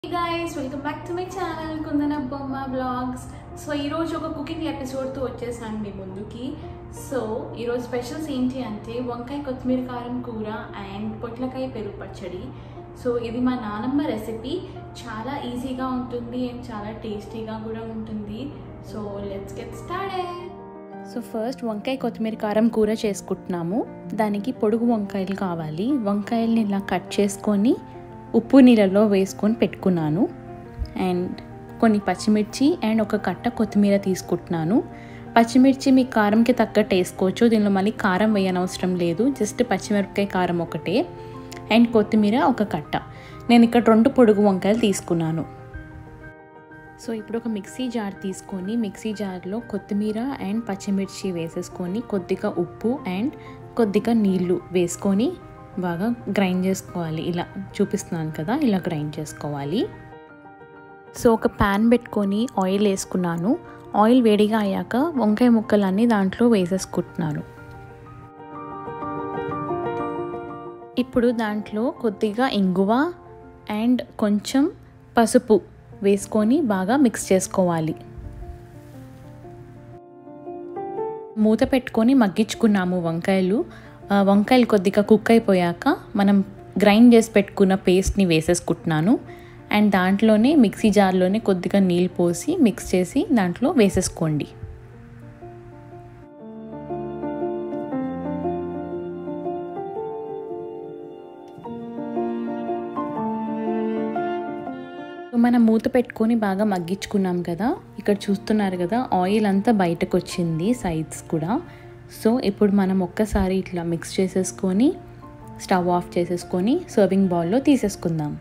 guys welcome back to my channel Kundana Bomma blogs so ఈరోజు ఒక cooking ఎపిసోడ్తో వచ్చేసాను మీ ముందుకి సో ఈరోజు స్పెషల్స్ ఏంటి అంటే వంకాయ కొత్తిమీర కారం కూర అండ్ పొట్లకాయ పెరుగు పచ్చడి సో ఇది మా నానమ్మ రెసిపీ చాలా ఈజీగా ఉంటుంది అండ్ చాలా టేస్టీగా కూడా ఉంటుంది so let's get started so first వంకాయ కొత్తిమీర కారం కూర చేసుకుంటున్నాము దానికి పొడుగు వంకాయలు కావాలి వంకాయల్ని ఇలా కట్ చేసుకొని ఉప్పు నీళ్ళలో వేసుకొని పెట్టుకున్నాను అండ్ కొన్ని పచ్చిమిర్చి అండ్ ఒక కట్ట కొత్తిమీర తీసుకుంటున్నాను పచ్చిమిర్చి మీ కారంకి తగ్గట్టు వేసుకోవచ్చు దీనిలో మళ్ళీ కారం వేయనవసరం లేదు జస్ట్ పచ్చిమిరపకాయ కారం ఒకటే అండ్ కొత్తిమీర ఒక కట్ట నేను ఇక్కడ రెండు పొడుగు వంకాయలు తీసుకున్నాను సో ఇప్పుడు ఒక మిక్సీ జార్ తీసుకొని మిక్సీ జార్లో కొత్తిమీర అండ్ పచ్చిమిర్చి వేసేసుకొని కొద్దిగా ఉప్పు అండ్ కొద్దిగా నీళ్లు వేసుకొని బాగా గ్రైండ్ చేసుకోవాలి ఇలా చూపిస్తున్నాను కదా ఇలా గ్రైండ్ చేసుకోవాలి సో ఒక ప్యాన్ పెట్టుకొని ఆయిల్ వేసుకున్నాను ఆయిల్ వేడిగా అయ్యాక వంకాయ ముక్కలన్నీ దాంట్లో వేసేసుకుంటున్నాను ఇప్పుడు దాంట్లో కొద్దిగా ఇంగువ అండ్ కొంచెం పసుపు వేసుకొని బాగా మిక్స్ చేసుకోవాలి మూత పెట్టుకొని మగ్గించుకున్నాము వంకాయలు వంకాయలు కొద్దిగా కుక్ అయిపోయాక మనం గ్రైండ్ చేసి పెట్టుకున్న పేస్ట్ని వేసేసుకుంటున్నాను అండ్ దాంట్లోనే మిక్సీ జార్లోనే కొద్దిగా నీళ్ళు పోసి మిక్స్ చేసి దాంట్లో వేసేసుకోండి మనం మూత పెట్టుకొని బాగా మగ్గించుకున్నాం కదా ఇక్కడ చూస్తున్నారు కదా ఆయిల్ అంతా బయటకు వచ్చింది సైడ్స్ కూడా సో ఇప్పుడు మనం ఒక్కసారి ఇట్లా మిక్స్ చేసేసుకొని స్టవ్ ఆఫ్ చేసేసుకొని సర్వింగ్ బౌల్లో తీసేసుకుందాం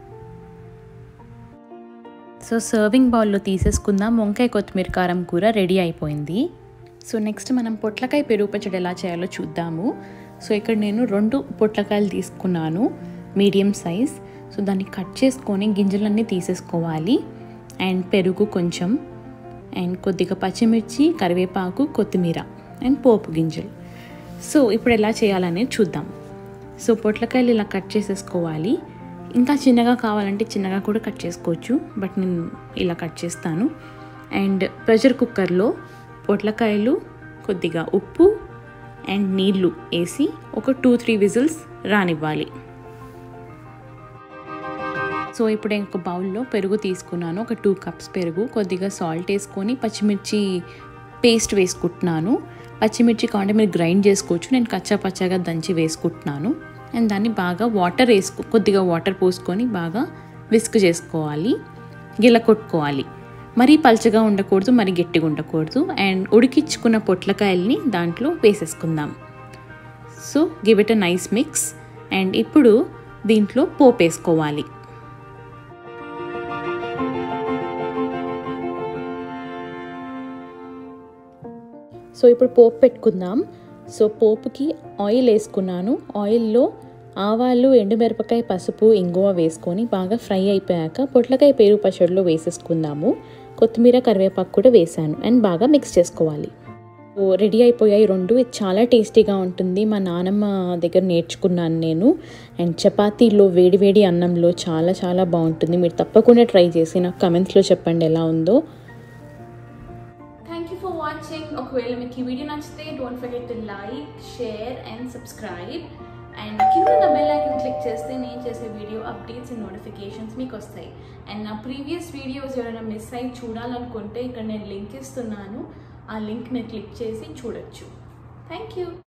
సో సర్వింగ్ బౌల్లో తీసేసుకుందాం వంకాయ కొత్తిమీర కారం కూర రెడీ అయిపోయింది సో నెక్స్ట్ మనం పొట్లకాయ పెరుగు పచ్చడి ఎలా చేయాలో చూద్దాము సో ఇక్కడ నేను రెండు పొట్లకాయలు తీసుకున్నాను మీడియం సైజ్ సో దాన్ని కట్ చేసుకొని గింజలన్నీ తీసేసుకోవాలి అండ్ పెరుగు కొంచెం అండ్ కొద్దిగా పచ్చిమిర్చి కరివేపాకు కొత్తిమీర అండ్ పోపు గింజలు సో ఇప్పుడు ఎలా చేయాలనేది చూద్దాం సో పొట్లకాయలు ఇలా కట్ చేసేసుకోవాలి ఇంకా చిన్నగా కావాలంటే చిన్నగా కూడా కట్ చేసుకోవచ్చు బట్ నేను ఇలా కట్ చేస్తాను అండ్ ప్రెషర్ కుక్కర్లో పొట్లకాయలు కొద్దిగా ఉప్పు అండ్ నీళ్ళు వేసి ఒక టూ త్రీ విజిల్స్ రానివ్వాలి సో ఇప్పుడు ఒక బౌల్లో పెరుగు తీసుకున్నాను ఒక టూ కప్స్ పెరుగు కొద్దిగా సాల్ట్ వేసుకొని పచ్చిమిర్చి పేస్ట్ వేసుకుంటున్నాను పచ్చిమిర్చి కావాలంటే మీరు గ్రైండ్ చేసుకోవచ్చు నేను కచ్చా పచ్చాగా దంచి వేసుకుంటున్నాను అండ్ దాన్ని బాగా వాటర్ వేసుకో కొద్దిగా వాటర్ పోసుకొని బాగా విస్క్ చేసుకోవాలి గిల కొట్టుకోవాలి మరీ పల్చగా ఉండకూడదు మరీ గట్టిగా ఉండకూడదు అండ్ ఉడికించుకున్న పొట్లకాయల్ని దాంట్లో వేసేసుకుందాం so give it a nice mix and ఇప్పుడు దీంట్లో పోపు వేసుకోవాలి సో ఇప్పుడు పోపు పెట్టుకుందాం సో పోపుకి ఆయిల్ వేసుకున్నాను ఆయిల్లో ఆవాలు ఎండుమిరపకాయ పసుపు ఇంగువ వేసుకొని బాగా ఫ్రై అయిపోయాక పొట్లకాయ పేరు పచ్చడిలో వేసేసుకుందాము కొత్తిమీర కరివేపాకు కూడా వేసాను అండ్ బాగా మిక్స్ చేసుకోవాలి సో రెడీ అయిపోయాయి రెండు ఇది చాలా టేస్టీగా ఉంటుంది మా నానమ్మ దగ్గర నేర్చుకున్నాను నేను అండ్ చపాతీలో వేడివేడి అన్నంలో చాలా చాలా బాగుంటుంది మీరు తప్పకుండా ట్రై చేసి నాకు కమెంట్స్లో చెప్పండి ఎలా ఉందో థ్యాంక్ యూ ఫర్ వాచింగ్ ఒకవేళ మీకు ఈ వీడియో నచ్చితే don't forget to like share and subscribe and కింద నా బెల్ ఐకన్ క్లిక్ చేస్తే నేను చేసే వీడియో అప్డేట్స్ అండ్ నోటిఫికేషన్స్ మీకు వస్తాయి అండ్ నా ప్రీవియస్ వీడియోస్ ఎవరైనా మిస్ అయ్యి చూడాలనుకుంటే ఇక్కడ నేను లింక్ ఇస్తున్నాను ఆ లింక్ మీరు క్లిక్ చేసి చూడొచ్చు థ్యాంక్ యూ